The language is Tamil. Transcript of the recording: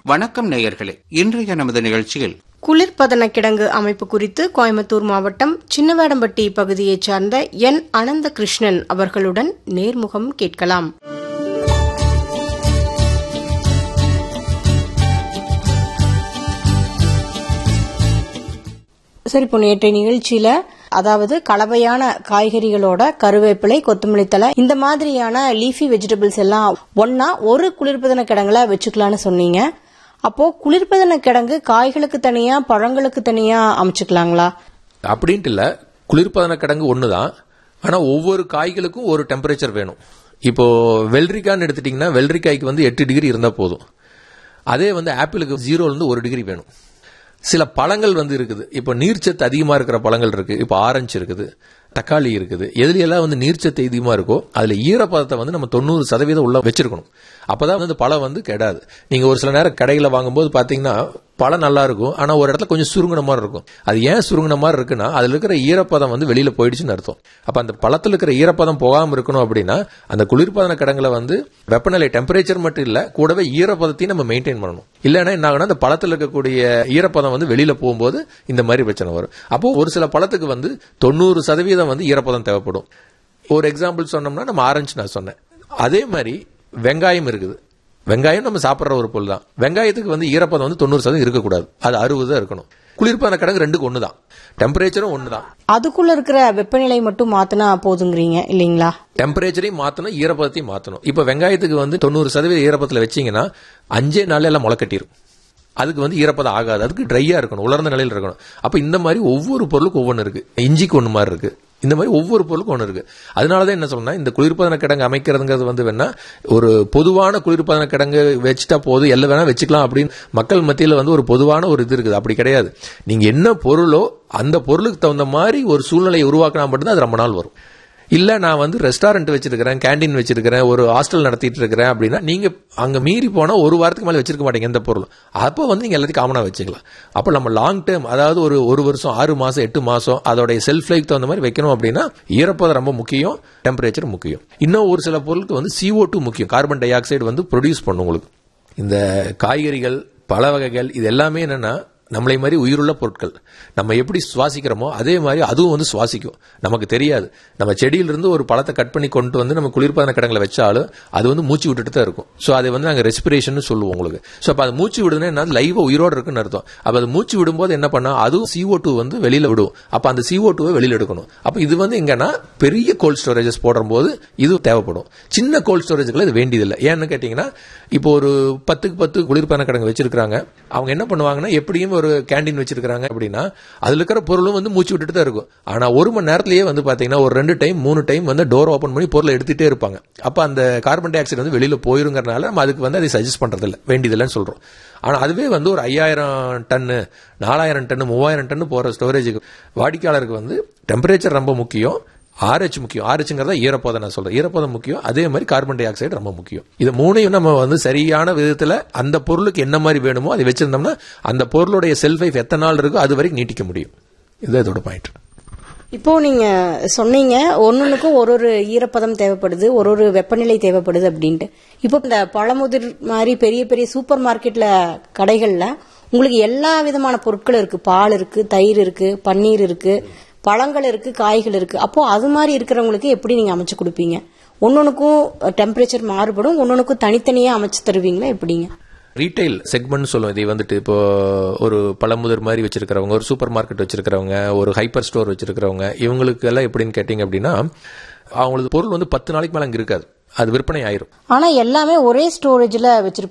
வணக்கம் நேயர்களே இன்றைய நமது நிகழ்ச்சியில் குளிர்பதன கிடங்கு அமைப்பு குறித்து கோயம்புத்தூர் மாவட்டம் சின்னவேடம்பட்டி பகுதியைச் சார்ந்த என் அனந்த கிருஷ்ணன் அவர்களுடன் நேர்முகம் கேட்கலாம் சரி இப்போ நேற்றைய நிகழ்ச்சியில அதாவது கலவையான காய்கறிகளோட கருவேப்பிலை கொத்தமல்லி தழை இந்த மாதிரியான லீஃபி வெஜிடபிள்ஸ் எல்லாம் ஒன்னா ஒரு குளிர்பதன கிடங்குல வச்சுக்கலாம்னு சொன்னீங்க அப்போ குளிர்பதன கிடங்கு காய்களுக்கு தனியா பழங்களுக்கு தனியா அமைச்சுக்கலாங்களா அப்படின்ட்டு இல்ல குளிர்பதன கிடங்கு ஒன்று தான் ஆனால் ஒவ்வொரு காய்களுக்கும் ஒரு டெம்பரேச்சர் வேணும் இப்போ வெள்ளரிக்கான்னு எடுத்துட்டிங்கன்னா வெள்ளரிக்காய்க்கு வந்து எட்டு டிகிரி இருந்தால் போதும் அதே வந்து ஆப்பிளுக்கு ஜீரோலேருந்து ஒரு டிகிரி வேணும் சில பழங்கள் வந்து இருக்குது இப்போ நீர்ச்சத்து அதிகமாக இருக்கிற பழங்கள் இருக்கு இப்போ ஆரஞ்சு இருக்குது தக்காளி இருக்குது எதுலையெல்லாம் வந்து நீர்ச்சத்து அதிகமாக இருக்கோ அதில் ஈரப்பதத்தை வந்து நம்ம தொண்ணூறு சதவீதம் உள்ள வச்சிருக்கணும் அப்பதான் வந்து பழம் வந்து கெடாது நீங்க ஒரு சில நேரம் கடையில் வாங்கும்போது பார்த்தீங்கன்னா பழம் நல்லா இருக்கும் ஆனால் ஒரு இடத்துல கொஞ்சம் சுருங்கின மாதிரி இருக்கும் அது ஏன் சுருங்கின மாதிரி இருக்குன்னா அதில் இருக்கிற ஈரப்பதம் வந்து வெளியில் போயிடுச்சுன்னு அர்த்தம் அப்போ அந்த பழத்தில் இருக்கிற ஈரப்பதம் போகாமல் இருக்கணும் அப்படின்னா அந்த குளிர்பதன கிடங்குல வந்து வெப்பநிலை டெம்பரேச்சர் மட்டும் இல்லை கூடவே ஈரப்பதத்தையும் நம்ம மெயின்டைன் பண்ணணும் இல்லைன்னா என்ன ஆகுனா அந்த பழத்தில் இருக்கக்கூடிய ஈரப்பதம் வந்து வெளியில் போகும்போது இந்த மாதிரி பிரச்சனை வரும் அப்போ ஒரு சில பழத்துக்கு வந்து தொண்ணூறு சதவீதம் வந்து ஈரப்பதம் தேவைப்படும் ஒரு எக்ஸாம்பிள் சொன்னோம்னா நம்ம ஆரஞ்சு நான் சொன்னேன் அதே மாதிரி வெங்காயம் இருக்குது வெங்காயம் நம்ம சாப்பிட்ற ஒரு பொருள் தான் வெங்காயத்துக்கு வந்து ஈரப்பதம் வந்து தொண்ணூறு சதவீதம் இருக்கக்கூடாது அது அறுபது தான் இருக்கணும் குளிர்பான கிடங்கு ரெண்டுக்கு ஒன்று தான் டெம்பரேச்சரும் ஒன்று தான் அதுக்குள்ள இருக்கிற வெப்பநிலை மட்டும் மாத்தினா போதுங்கிறீங்க இல்லீங்களா டெம்பரேச்சரையும் மாற்றணும் ஈரப்பதத்தையும் மாற்றணும் இப்போ வெங்காயத்துக்கு வந்து தொண்ணூறு சதவீத ஈரப்பதத்தில் வச்சீங்கன்னா அஞ்சே நாள் எல்லாம் முளைக்கட்டிரும் அதுக்கு வந்து ஈரப்பதம் ஆகாது அதுக்கு ட்ரையா இருக்கணும் உலர்ந்த நிலையில் இருக்கணும் அப்ப இந்த மாதிரி ஒவ்வொரு பொருளுக்கும் ஒவ்வொன்று இருக்கு இஞ்சிக்கு ஒன்று மாதிரி இருக்கு இந்த மாதிரி ஒவ்வொரு பொருளுக்கும் ஒன்று இருக்கு அதனால தான் என்ன சொல்லணும் இந்த குளிர்பதன கிடங்கு அமைக்கிறதுங்கிறது வந்து வேணா ஒரு பொதுவான குளிர்பதன கிடங்கு வச்சுட்டா போதும் எல்லாம் வேணா வச்சுக்கலாம் அப்படின்னு மக்கள் மத்தியில் வந்து ஒரு பொதுவான ஒரு இது இருக்குது அப்படி கிடையாது நீங்க என்ன பொருளோ அந்த பொருளுக்கு தகுந்த மாதிரி ஒரு சூழ்நிலையை உருவாக்கினா மட்டும்தான் அது ரொம்ப நாள் வரும் இல்ல நான் வந்து ரெஸ்டாரண்ட் வச்சிருக்கிறேன் கேண்டீன் வச்சிருக்கிறேன் ஒரு ஹாஸ்டல் நடத்திட்டு இருக்கிறேன் அப்படின்னா நீங்க அங்க மீறி போனா ஒரு வாரத்துக்கு மேல வச்சிருக்க மாட்டீங்க எந்த பொருளும் அப்போ வந்து நீங்க எல்லாத்தையும் காமனா வச்சுக்கலாம் அப்போ நம்ம லாங் டேர்ம் அதாவது ஒரு ஒரு வருஷம் ஆறு மாசம் எட்டு மாசம் அதோடைய செல்ஃப் லைஃப் தகுந்த மாதிரி வைக்கணும் அப்படின்னா ஈரப்பதம் ரொம்ப முக்கியம் டெம்பரேச்சர் முக்கியம் இன்னும் ஒரு சில பொருளுக்கு வந்து CO2 டூ முக்கியம் கார்பன் டை ஆக்சைடு வந்து ப்ரொடியூஸ் பண்ணும் உங்களுக்கு இந்த காய்கறிகள் பழ வகைகள் இது எல்லாமே என்னன்னா நம்மளை மாதிரி உயிருள்ள பொருட்கள் நம்ம எப்படி சுவாசிக்கிறோமோ அதே மாதிரி அதுவும் வந்து சுவாசிக்கும் நமக்கு தெரியாது நம்ம செடியிலிருந்து ஒரு பழத்தை கட் பண்ணி கொண்டு வந்து நம்ம குளிர்பதன கிடங்களை வச்சாலும் அது வந்து மூச்சு விட்டுட்டு தான் இருக்கும் ஸோ அதை வந்து நாங்கள் ரெஸ்பிரேஷன் சொல்லுவோம் உங்களுக்கு ஸோ அப்போ அது மூச்சு விடுதுன்னா என்ன லைவா உயிரோடு இருக்குன்னு அர்த்தம் அப்போ அது மூச்சு விடும்போது என்ன பண்ணா அதுவும் CO2 டூ வந்து வெளியில விடும் அப்போ அந்த CO2 டூவை வெளியில எடுக்கணும் அப்போ இது வந்து எங்கன்னா பெரிய கோல்ட் ஸ்டோரேஜஸ் போடும்போது இது தேவைப்படும் சின்ன கோல்ட் ஸ்டோரேஜுக்குள்ள இது வேண்டியதில்லை ஏன்னு கேட்டிங்கன்னா இப்போ ஒரு பத்துக்கு பத்து குளிர்பான கிடங்கு வச்சிருக்காங்க அவங்க என்ன பண்ணுவாங்கன்னா எப்படியும் ஒரு கேண்டீன் வச்சிருக்காங்க அப்படின்னா அதுல இருக்கிற பொருளும் வந்து மூச்சு விட்டுட்டு தான் இருக்கும் ஆனா ஒரு மணி நேரத்திலேயே வந்து பாத்தீங்கன்னா ஒரு ரெண்டு டைம் மூணு டைம் வந்து டோர் ஓபன் பண்ணி பொருளை எடுத்துட்டே இருப்பாங்க அப்ப அந்த கார்பன் டை ஆக்சைடு வந்து வெளியில போயிருங்கறனால நம்ம அதுக்கு வந்து அதை சஜஸ்ட் பண்றது இல்ல வேண்டியதில்லைன்னு சொல்றோம் ஆனா அதுவே வந்து ஒரு ஐயாயிரம் டன்னு நாலாயிரம் டன்னு மூவாயிரம் டன்னு போற ஸ்டோரேஜுக்கு வாடிக்கையாளருக்கு வந்து டெம்பரேச்சர் ரொம்ப முக்கியம் ஆர்ஹெச் முக்கியம் ஆர்ஹெச்ங்கிறத ஈரப்பதம் நான் சொல்றேன் ஈரப்பதம் முக்கியம் அதே மாதிரி கார்பன் டை ஆக்சைடு ரொம்ப முக்கியம் இது மூணையும் நம்ம வந்து சரியான விதத்துல அந்த பொருளுக்கு என்ன மாதிரி வேணுமோ அதை வச்சிருந்தோம்னா அந்த பொருளுடைய செல்ஃப் லைஃப் எத்தனை நாள் இருக்கோ அது வரைக்கும் நீட்டிக்க முடியும் இதுதான் இதோட பாயிண்ட் இப்போ நீங்க சொன்னீங்க ஒன்னொன்னுக்கும் ஒரு ஒரு ஈரப்பதம் தேவைப்படுது ஒரு ஒரு வெப்பநிலை தேவைப்படுது அப்படின்ட்டு இப்போ இந்த பழமுதிர் மாதிரி பெரிய பெரிய சூப்பர் மார்க்கெட்ல கடைகள்ல உங்களுக்கு எல்லா விதமான பொருட்களும் இருக்கு பால் இருக்கு தயிர் இருக்கு பன்னீர் இருக்கு பழங்கள் இருக்கு காய்கள் இருக்கு அப்போ அது மாதிரி இருக்கிறவங்களுக்கு எப்படி நீங்க அமைச்சு கொடுப்பீங்க ஒன்னொன்னுக்கும் டெம்பரேச்சர் மாறுபடும் ஒன்னொன்னுக்கும் தனித்தனியா அமைச்சு தருவீங்களா எப்படிங்க ரீட்டைல் செக்மெண்ட் சொல்லுவோம் இதை வந்துட்டு இப்போ ஒரு பழமுதிர் மாதிரி வச்சிருக்கிறவங்க ஒரு சூப்பர் மார்க்கெட் வச்சிருக்கிறவங்க ஒரு ஹைப்பர் ஸ்டோர் வச்சிருக்கிறவங்க இவங்களுக்கு எல்லாம் எப்படின்னு கேட்டிங்க அப்படின்னா அவங்களுக்கு பொருள் வந்து பத்து நாளைக்கு மேல அங்க இருக்காது அது விற்பனை ஆயிரும் ஆனா எல்லாமே ஒரே ஸ்டோரேஜ்ல வச்சிருப்பாங்க